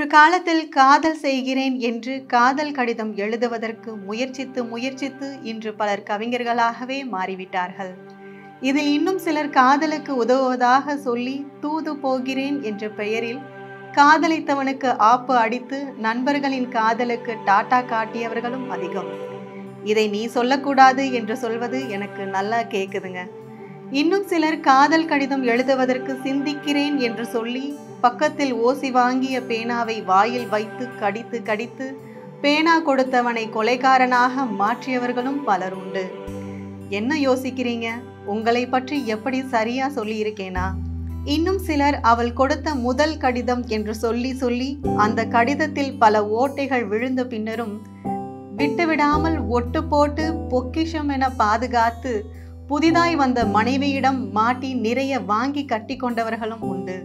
ஒரு காலத்தில் காதல் செய்கிறேன் என்று காதல் கடிதம் எழுதுவதற்கு முயற்சித்து முயற்சித்து இன்று பலர் கவிஞர்களாகவே மாறிவிட்டார்கள் இதில் இன்னும் சிலர் காதலுக்கு உதவுவதாக சொல்லி தூது போகிறேன் என்ற பெயரில் காதலித்தவனுக்கு ஆப்பு அடித்து நண்பர்களின் காதலுக்கு டாட்டா காட்டியவர்களும் அதிகம் இதை நீ சொல்லக்கூடாது என்று சொல்வது எனக்கு நல்லா கேக்குதுங்க இன்னும் சிலர் காதல் கடிதம் எழுதுவதற்கு சிந்திக்கிறேன் என்று சொல்லி பக்கத்தில் ஓசி வாங்கிய பேனாவை வாயில் வைத்து கடித்து கடித்து பேனா கொடுத்தவனை கொலைகாரனாக மாற்றியவர்களும் பலர் உண்டு என்ன யோசிக்கிறீங்க உங்களை பற்றி எப்படி சரியா சொல்லி இருக்கேனா இன்னும் சிலர் அவள் கொடுத்த முதல் கடிதம் என்று சொல்லி சொல்லி அந்த கடிதத்தில் பல ஓட்டைகள் விழுந்த பின்னரும் விட்டுவிடாமல் ஒட்டு போட்டு பொக்கிஷம் என பாதுகாத்து புதிதாய் வந்த மனைவியிடம் மாட்டி நிறைய வாங்கி கட்டி கொண்டவர்களும் உண்டு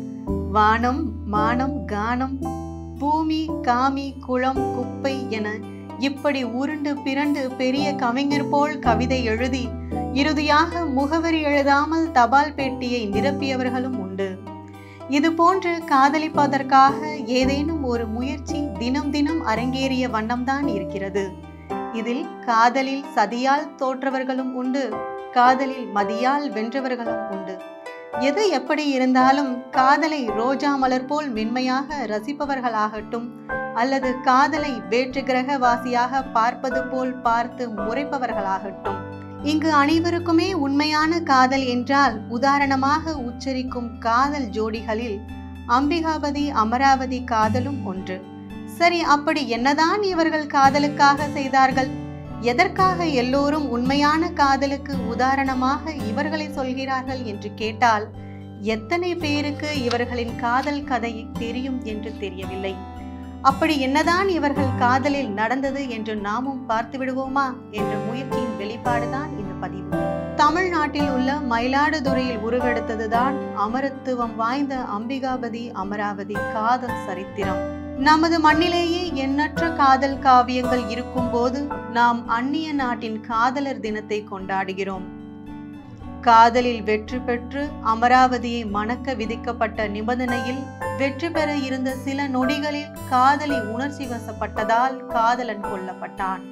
வானம் மானம் கானம் பூமி காமி குளம் குப்பை என இப்படி உருண்டு பிறண்டு பெரிய கவிஞர் போல் கவிதை எழுதி இறுதியாக முகவரி எழுதாமல் தபால் பெட்டியை நிரப்பியவர்களும் உண்டு இது போன்று காதலிப்பதற்காக ஏதேனும் ஒரு முயற்சி தினம் தினம் அரங்கேறிய வண்ணம்தான் இருக்கிறது இதில் காதலில் சதியால் தோற்றவர்களும் உண்டு காதலில் மதியால் வென்றவர்களும் உண்டு எது எப்படி இருந்தாலும் காதலை ரோஜா மலர் போல் மென்மையாக ரசிப்பவர்களாகட்டும் அல்லது காதலை வேற்று கிரகவாசியாக பார்ப்பது போல் பார்த்து முறைப்பவர்களாகட்டும் இங்கு அனைவருக்குமே உண்மையான காதல் என்றால் உதாரணமாக உச்சரிக்கும் காதல் ஜோடிகளில் அம்பிகாபதி அமராவதி காதலும் ஒன்று சரி அப்படி என்னதான் இவர்கள் காதலுக்காக செய்தார்கள் எதற்காக எல்லோரும் உண்மையான காதலுக்கு உதாரணமாக இவர்களை சொல்கிறார்கள் என்று கேட்டால் எத்தனை பேருக்கு இவர்களின் காதல் கதை தெரியும் என்று தெரியவில்லை அப்படி என்னதான் இவர்கள் காதலில் நடந்தது என்று நாமும் பார்த்து விடுவோமா என்ற முயற்சியின் வெளிப்பாடுதான் இந்த பதிவு தமிழ்நாட்டில் உள்ள மயிலாடுதுறையில் உருவெடுத்ததுதான் அமரத்துவம் வாய்ந்த அம்பிகாபதி அமராவதி காதல் சரித்திரம் நமது மண்ணிலேயே எண்ணற்ற காதல் காவியங்கள் இருக்கும்போது நாம் அந்நிய நாட்டின் காதலர் தினத்தை கொண்டாடுகிறோம் காதலில் வெற்றி பெற்று அமராவதியை மணக்க விதிக்கப்பட்ட நிபந்தனையில் வெற்றி பெற இருந்த சில நொடிகளில் காதலி உணர்ச்சி வசப்பட்டதால் காதலன் கொல்லப்பட்டான்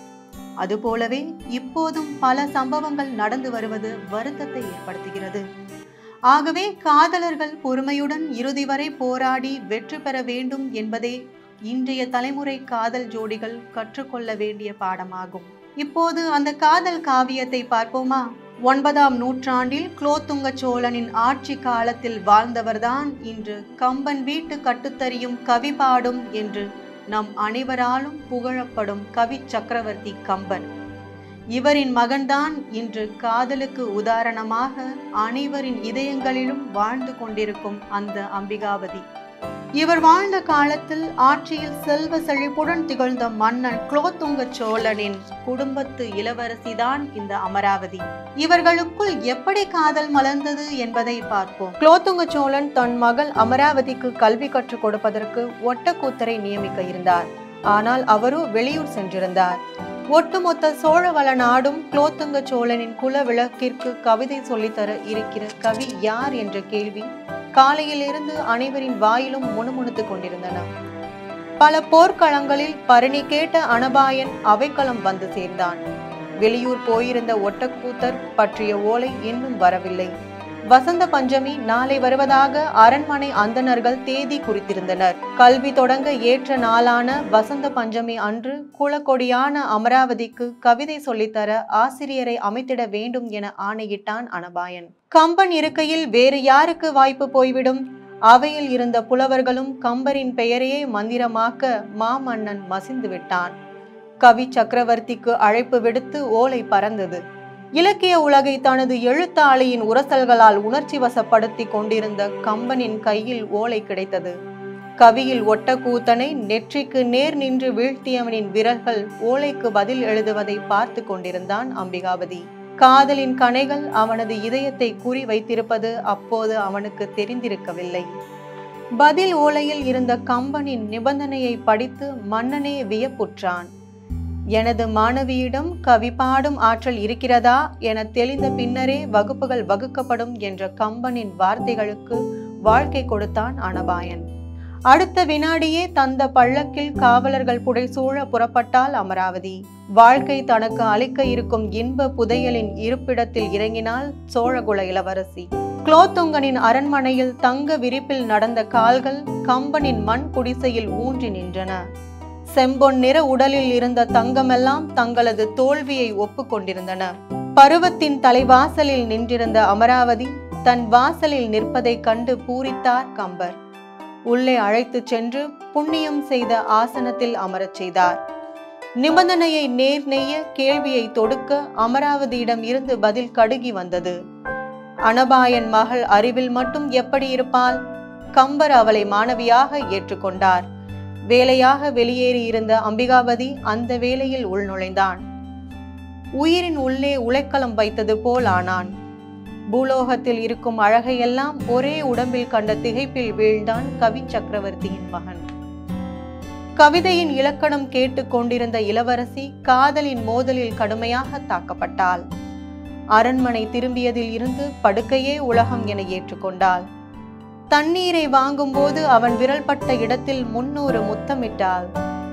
அதுபோலவே இப்போதும் பல சம்பவங்கள் நடந்து வருவது வருத்தத்தை ஏற்படுத்துகிறது ஆகவே காதலர்கள் பொறுமையுடன் இறுதி வரை போராடி வெற்றி பெற வேண்டும் என்பதே இன்றைய தலைமுறை காதல் ஜோடிகள் கற்றுக்கொள்ள வேண்டிய பாடமாகும் இப்போது அந்த காதல் காவியத்தை பார்ப்போமா ஒன்பதாம் நூற்றாண்டில் குலோத்துங்க சோழனின் ஆட்சி காலத்தில் வாழ்ந்தவர்தான் இன்று கம்பன் வீட்டு கட்டுத்தறியும் கவி பாடும் என்று நம் அனைவராலும் புகழப்படும் கவி சக்கரவர்த்தி கம்பன் இவரின் மகன்தான் இன்று காதலுக்கு உதாரணமாக அனைவரின் இதயங்களிலும் வாழ்ந்து கொண்டிருக்கும் அந்த அம்பிகாவதி இவர் வாழ்ந்த காலத்தில் ஆட்சியில் செல்வ செழிப்புடன் திகழ்ந்த மன்னன் குலோத்துங்க சோழனின் குடும்பத்து இளவரசிதான் இந்த அமராவதி இவர்களுக்குள் எப்படி காதல் மலர்ந்தது என்பதை பார்ப்போம் குலோத்துங்க சோழன் தன் மகள் அமராவதிக்கு கல்வி கற்றுக் கொடுப்பதற்கு ஒட்டக்கூத்தரை நியமிக்க இருந்தார் ஆனால் அவரோ வெளியூர் சென்றிருந்தார் ஒட்டுமொத்த சோழவள நாடும் குலோத்துங்க சோழனின் குல விளக்கிற்கு கவிதை சொல்லித்தர இருக்கிற கவி யார் என்ற கேள்வி காலையிலிருந்து அனைவரின் வாயிலும் முணுமுணுத்துக் கொண்டிருந்தன பல போர்க்களங்களில் பரணி கேட்ட அனபாயன் அவைக்களம் வந்து சேர்ந்தான் வெளியூர் போயிருந்த ஒட்டக்கூத்தர் பற்றிய ஓலை இன்னும் வரவில்லை வசந்த பஞ்சமி நாளை வருவதாக அரண்மனை அந்தணர்கள் தேதி குறித்திருந்தனர் கல்வி தொடங்க ஏற்ற நாளான வசந்த பஞ்சமி அன்று குலக்கொடியான அமராவதிக்கு கவிதை சொல்லித்தர ஆசிரியரை அமைத்திட வேண்டும் என ஆணையிட்டான் அனபாயன் கம்பன் இருக்கையில் வேறு யாருக்கு வாய்ப்பு போய்விடும் அவையில் இருந்த புலவர்களும் கம்பரின் பெயரையே மந்திரமாக்க மாமன்னன் மசிந்து விட்டான் கவி சக்கரவர்த்திக்கு அழைப்பு விடுத்து ஓலை பறந்தது இலக்கிய உலகை தனது எழுத்தாளியின் உரசல்களால் உணர்ச்சி வசப்படுத்தி கொண்டிருந்த கம்பனின் கையில் ஓலை கிடைத்தது கவியில் ஒட்டக்கூத்தனை நெற்றிக்கு நேர் நின்று வீழ்த்தியவனின் விரல்கள் ஓலைக்கு பதில் எழுதுவதை பார்த்து கொண்டிருந்தான் அம்பிகாபதி காதலின் கணைகள் அவனது இதயத்தை குறி வைத்திருப்பது அப்போது அவனுக்கு தெரிந்திருக்கவில்லை பதில் ஓலையில் இருந்த கம்பனின் நிபந்தனையை படித்து மன்னனே வியப்புற்றான் எனது மாணவியிடம் கவி பாடும் ஆற்றல் இருக்கிறதா என தெளிந்த பின்னரே வகுப்புகள் வகுக்கப்படும் என்ற கம்பனின் வார்த்தைகளுக்கு வாழ்க்கை கொடுத்தான் அனபாயன் அடுத்த வினாடியே தந்த பள்ளக்கில் காவலர்கள் புடைசூழ புறப்பட்டாள் அமராவதி வாழ்க்கை தனக்கு அளிக்க இருக்கும் இன்ப புதையலின் இருப்பிடத்தில் இறங்கினாள் சோழகுல இளவரசி குலோத்துங்கனின் அரண்மனையில் தங்க விரிப்பில் நடந்த கால்கள் கம்பனின் மண் குடிசையில் ஊன்றி நின்றன செம்பொன் நிற உடலில் இருந்த தங்கமெல்லாம் தங்களது தோல்வியை ஒப்புக்கொண்டிருந்தன பருவத்தின் தலைவாசலில் நின்றிருந்த அமராவதி தன் வாசலில் நிற்பதைக் கண்டு பூரித்தார் கம்பர் உள்ளே அழைத்துச் சென்று புண்ணியம் செய்த ஆசனத்தில் அமரச் செய்தார் நிபந்தனையை நேர் நெய்ய கேள்வியை தொடுக்க அமராவதியிடம் இருந்து பதில் கடுகி வந்தது அனபாயன் மகள் அறிவில் மட்டும் எப்படி இருப்பாள் கம்பர் அவளை மாணவியாக ஏற்றுக்கொண்டார் வேலையாக வெளியேறி இருந்த அம்பிகாபதி அந்த வேளையில் உள்நுழைந்தான் உயிரின் உள்ளே உலைக்களம் வைத்தது போல் ஆனான் பூலோகத்தில் இருக்கும் அழகையெல்லாம் ஒரே உடம்பில் கண்ட திகைப்பில் வீழ்ந்தான் கவி சக்கரவர்த்தியின் மகன் கவிதையின் இலக்கணம் கேட்டு கொண்டிருந்த இளவரசி காதலின் மோதலில் கடுமையாக தாக்கப்பட்டாள் அரண்மனை திரும்பியதில் இருந்து படுக்கையே உலகம் என ஏற்றுக்கொண்டாள் தண்ணீரை வாங்கும்போது அவன் விரல் பட்ட இடத்தில் முன்னூறு முத்தமிட்டாள்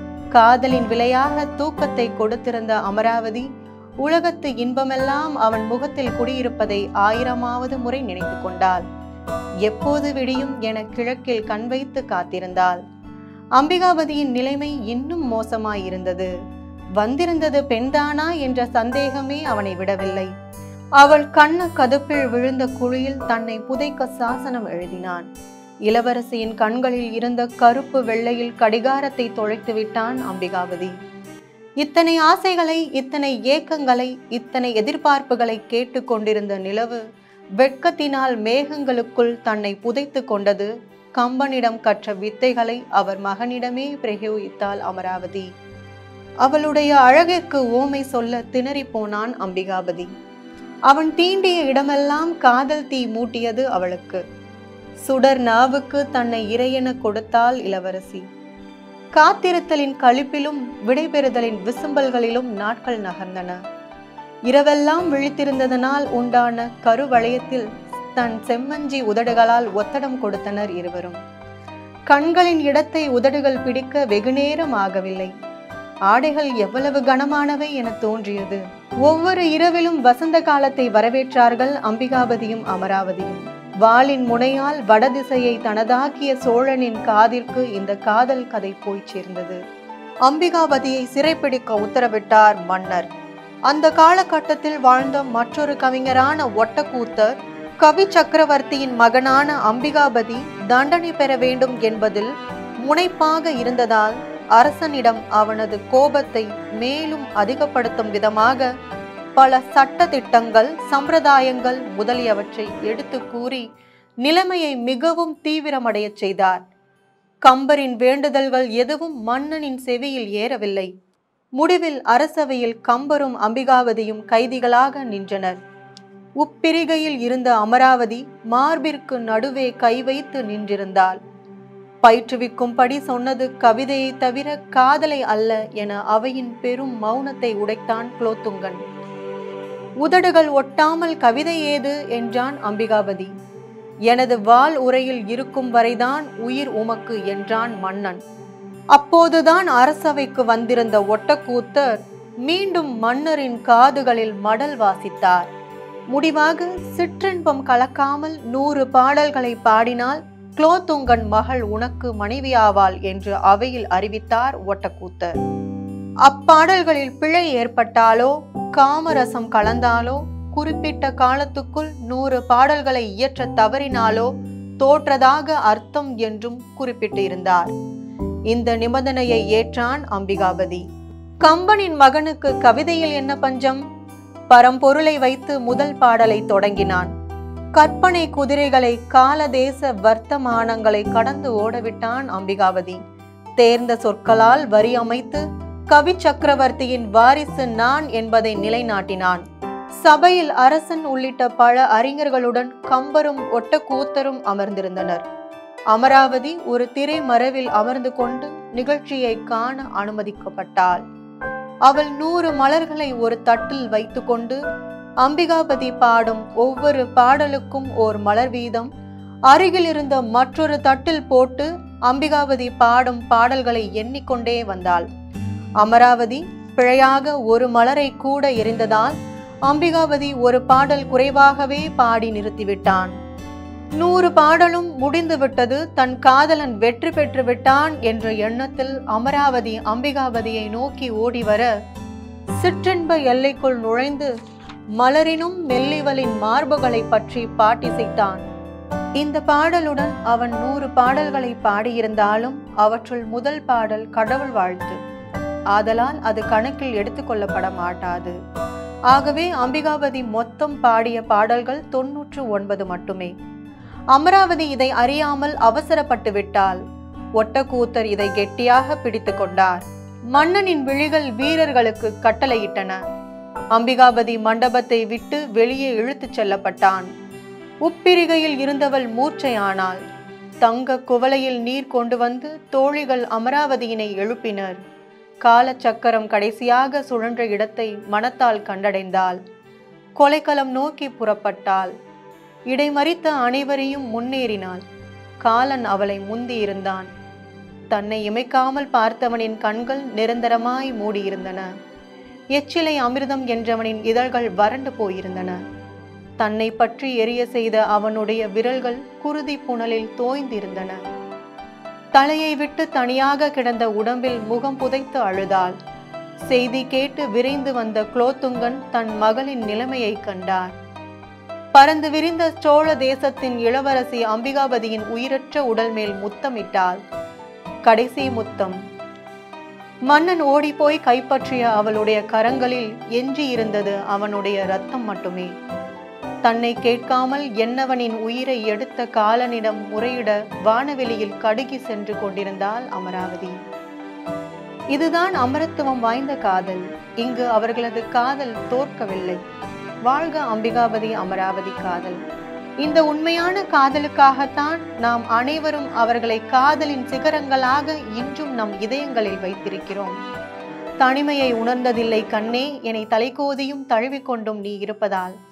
காதலின் விலையாக தூக்கத்தை கொடுத்திருந்த அமராவதி உலகத்து இன்பமெல்லாம் அவன் முகத்தில் குடியிருப்பதை ஆயிரமாவது முறை நினைத்து கொண்டாள் எப்போது விடியும் என கிழக்கில் கண் வைத்து காத்திருந்தாள் அம்பிகாபதியின் நிலைமை இன்னும் மோசமாயிருந்தது வந்திருந்தது பெண்தானா என்ற சந்தேகமே அவனை விடவில்லை அவள் கண்ண கதுப்பில் விழுந்த குழியில் தன்னை புதைக்க சாசனம் எழுதினான் இளவரசியின் கண்களில் இருந்த கருப்பு வெள்ளையில் கடிகாரத்தை தொலைத்து விட்டான் அம்பிகாபதி இத்தனை ஆசைகளை இத்தனை ஏக்கங்களை இத்தனை எதிர்பார்ப்புகளை கேட்டு கொண்டிருந்த நிலவு வெட்கத்தினால் மேகங்களுக்குள் தன்னை புதைத்து கொண்டது கம்பனிடம் கற்ற வித்தைகளை அவர் மகனிடமே பிரயோகித்தாள் அமராவதி அவளுடைய அழகிற்கு ஓமை சொல்ல திணறி போனான் அம்பிகாபதி அவன் தீண்டிய இடமெல்லாம் காதல் தீ மூட்டியது அவளுக்கு சுடர் நாவுக்கு தன்னை இறையென கொடுத்தாள் இளவரசி காத்திருத்தலின் களிப்பிலும் விடைபெறுதலின் விசும்பல்களிலும் நாட்கள் நகர்ந்தன இரவெல்லாம் விழித்திருந்ததனால் உண்டான கருவளையத்தில் தன் செம்மஞ்சி உதடுகளால் ஒத்தடம் கொடுத்தனர் இருவரும் கண்களின் இடத்தை உதடுகள் பிடிக்க வெகுநேரம் ஆகவில்லை ஆடைகள் எவ்வளவு கனமானவை என தோன்றியது ஒவ்வொரு இரவிலும் வசந்த காலத்தை வரவேற்றார்கள் அம்பிகாபதியும் அமராவதியும் வாளின் முனையால் வடதிசையை தனதாக்கிய சோழனின் காதிற்கு இந்த காதல் கதை போய் சேர்ந்தது அம்பிகாபதியை சிறைப்பிடிக்க உத்தரவிட்டார் மன்னர் அந்த காலகட்டத்தில் வாழ்ந்த மற்றொரு கவிஞரான ஒட்டக்கூத்தர் கவி சக்கரவர்த்தியின் மகனான அம்பிகாபதி தண்டனை பெற வேண்டும் என்பதில் முனைப்பாக இருந்ததால் அரசனிடம் அவனது கோபத்தை மேலும் அதிகப்படுத்தும் விதமாக பல சட்ட திட்டங்கள் சம்பிரதாயங்கள் முதலியவற்றை எடுத்து கூறி நிலைமையை மிகவும் தீவிரமடையச் செய்தார் கம்பரின் வேண்டுதல்கள் எதுவும் மன்னனின் செவியில் ஏறவில்லை முடிவில் அரசவையில் கம்பரும் அம்பிகாவதியும் கைதிகளாக நின்றனர் உப்பிரிகையில் இருந்த அமராவதி மார்பிற்கு நடுவே கை வைத்து நின்றிருந்தாள் பயிற்றுவிக்கும்படி சொன்னது கவிதையை தவிர காதலை அல்ல என அவையின் பெரும் மௌனத்தை உடைத்தான் குலோத்துங்கன் உதடுகள் ஒட்டாமல் கவிதை ஏது என்றான் அம்பிகாபதி எனது வாள் உரையில் இருக்கும் வரைதான் உயிர் உமக்கு என்றான் மன்னன் அப்போதுதான் அரசவைக்கு வந்திருந்த ஒட்டக்கூத்தர் மீண்டும் மன்னரின் காதுகளில் மடல் வாசித்தார் முடிவாக சிற்றின்பம் கலக்காமல் நூறு பாடல்களை பாடினால் குலோத்துங்கன் மகள் உனக்கு மனைவியாவாள் என்று அவையில் அறிவித்தார் ஒட்டக்கூத்தர் அப்பாடல்களில் பிழை ஏற்பட்டாலோ காமரசம் கலந்தாலோ குறிப்பிட்ட காலத்துக்குள் நூறு பாடல்களை இயற்ற தவறினாலோ தோற்றதாக அர்த்தம் என்றும் குறிப்பிட்டிருந்தார் இந்த நிபந்தனையை ஏற்றான் அம்பிகாபதி கம்பனின் மகனுக்கு கவிதையில் என்ன பஞ்சம் பரம்பொருளை வைத்து முதல் பாடலை தொடங்கினான் கற்பனை குதிரைகளை காலதேச வர்த்தமானங்களை கடந்து ஓடவிட்டான் அம்பிகாவதி தேர்ந்த சொற்களால் வரி அமைத்து கவி சக்கரவர்த்தியின் வாரிசு நான் என்பதை நிலைநாட்டினான் சபையில் அரசன் உள்ளிட்ட பல அறிஞர்களுடன் கம்பரும் ஒட்டக்கூத்தரும் அமர்ந்திருந்தனர் அமராவதி ஒரு திரை மறைவில் அமர்ந்து கொண்டு நிகழ்ச்சியை காண அனுமதிக்கப்பட்டாள் அவள் நூறு மலர்களை ஒரு தட்டில் வைத்துக்கொண்டு அம்பிகாபதி பாடும் ஒவ்வொரு பாடலுக்கும் ஓர் மலர் வீதம் அருகில் இருந்த மற்றொரு தட்டில் போட்டு அம்பிகாபதி பாடும் பாடல்களை எண்ணிக்கொண்டே வந்தாள் அமராவதி பிழையாக ஒரு மலரை கூட எரிந்ததால் அம்பிகாபதி ஒரு பாடல் குறைவாகவே பாடி நிறுத்திவிட்டான் நூறு பாடலும் முடிந்து விட்டது தன் காதலன் வெற்றி பெற்று விட்டான் என்ற எண்ணத்தில் அமராவதி அம்பிகாபதியை நோக்கி ஓடி வர சிற்றின்ப எல்லைக்குள் நுழைந்து மலரினும் மெல்லிவலின் மார்புகளை பற்றி பாட்டிசைத்தான் இந்த பாடலுடன் அவன் நூறு பாடல்களை பாடியிருந்தாலும் அவற்றுள் முதல் பாடல் கடவுள் வாழ்த்து ஆதலால் அது கணக்கில் எடுத்துக்கொள்ளப்பட மாட்டாது ஆகவே அம்பிகாபதி மொத்தம் பாடிய பாடல்கள் தொன்னூற்று ஒன்பது மட்டுமே அமராவதி இதை அறியாமல் அவசரப்பட்டு விட்டால் ஒட்டக்கூத்தர் இதை கெட்டியாக பிடித்து கொண்டார் மன்னனின் விழிகள் வீரர்களுக்கு கட்டளையிட்டன அம்பிகாபதி மண்டபத்தை விட்டு வெளியே இழுத்துச் செல்லப்பட்டான் உப்பிரிகையில் இருந்தவள் மூர்ச்சையானாள் தங்க குவளையில் நீர் கொண்டு வந்து தோழிகள் அமராவதியினை எழுப்பினர் காலச்சக்கரம் கடைசியாக சுழன்ற இடத்தை மனத்தால் கண்டடைந்தாள் கொலைக்களம் நோக்கி புறப்பட்டாள் இடைமறித்த அனைவரையும் முன்னேறினாள் காலன் அவளை முந்தியிருந்தான் தன்னை இமைக்காமல் பார்த்தவனின் கண்கள் நிரந்தரமாய் மூடியிருந்தன எச்சிலை அமிர்தம் என்றவனின் இதழ்கள் வறண்டு போயிருந்தன தன்னை பற்றி எரிய செய்த அவனுடைய விரல்கள் குருதி புனலில் தோய்ந்திருந்தன தலையை விட்டு தனியாக கிடந்த உடம்பில் முகம் புதைத்து அழுதாள் செய்தி கேட்டு விரைந்து வந்த குலோத்துங்கன் தன் மகளின் நிலைமையை கண்டார் பறந்து விரிந்த சோழ தேசத்தின் இளவரசி அம்பிகாபதியின் உயிரற்ற உடல் மேல் முத்தமிட்டாள் கடைசி முத்தம் மன்னன் ஓடிப்போய் கைப்பற்றிய அவளுடைய கரங்களில் எஞ்சி இருந்தது அவனுடைய ரத்தம் மட்டுமே தன்னை கேட்காமல் என்னவனின் உயிரை எடுத்த காலனிடம் முறையிட வானவெளியில் கடுகி சென்று கொண்டிருந்தாள் அமராவதி இதுதான் அமரத்துவம் வாய்ந்த காதல் இங்கு அவர்களது காதல் தோற்கவில்லை வாழ்க அம்பிகாபதி அமராவதி காதல் இந்த உண்மையான காதலுக்காகத்தான் நாம் அனைவரும் அவர்களை காதலின் சிகரங்களாக இன்றும் நம் இதயங்களில் வைத்திருக்கிறோம் தனிமையை உணர்ந்ததில்லை கண்ணே என்னை தலைக்கோதியும் தழுவிக்கொண்டும் நீ இருப்பதால்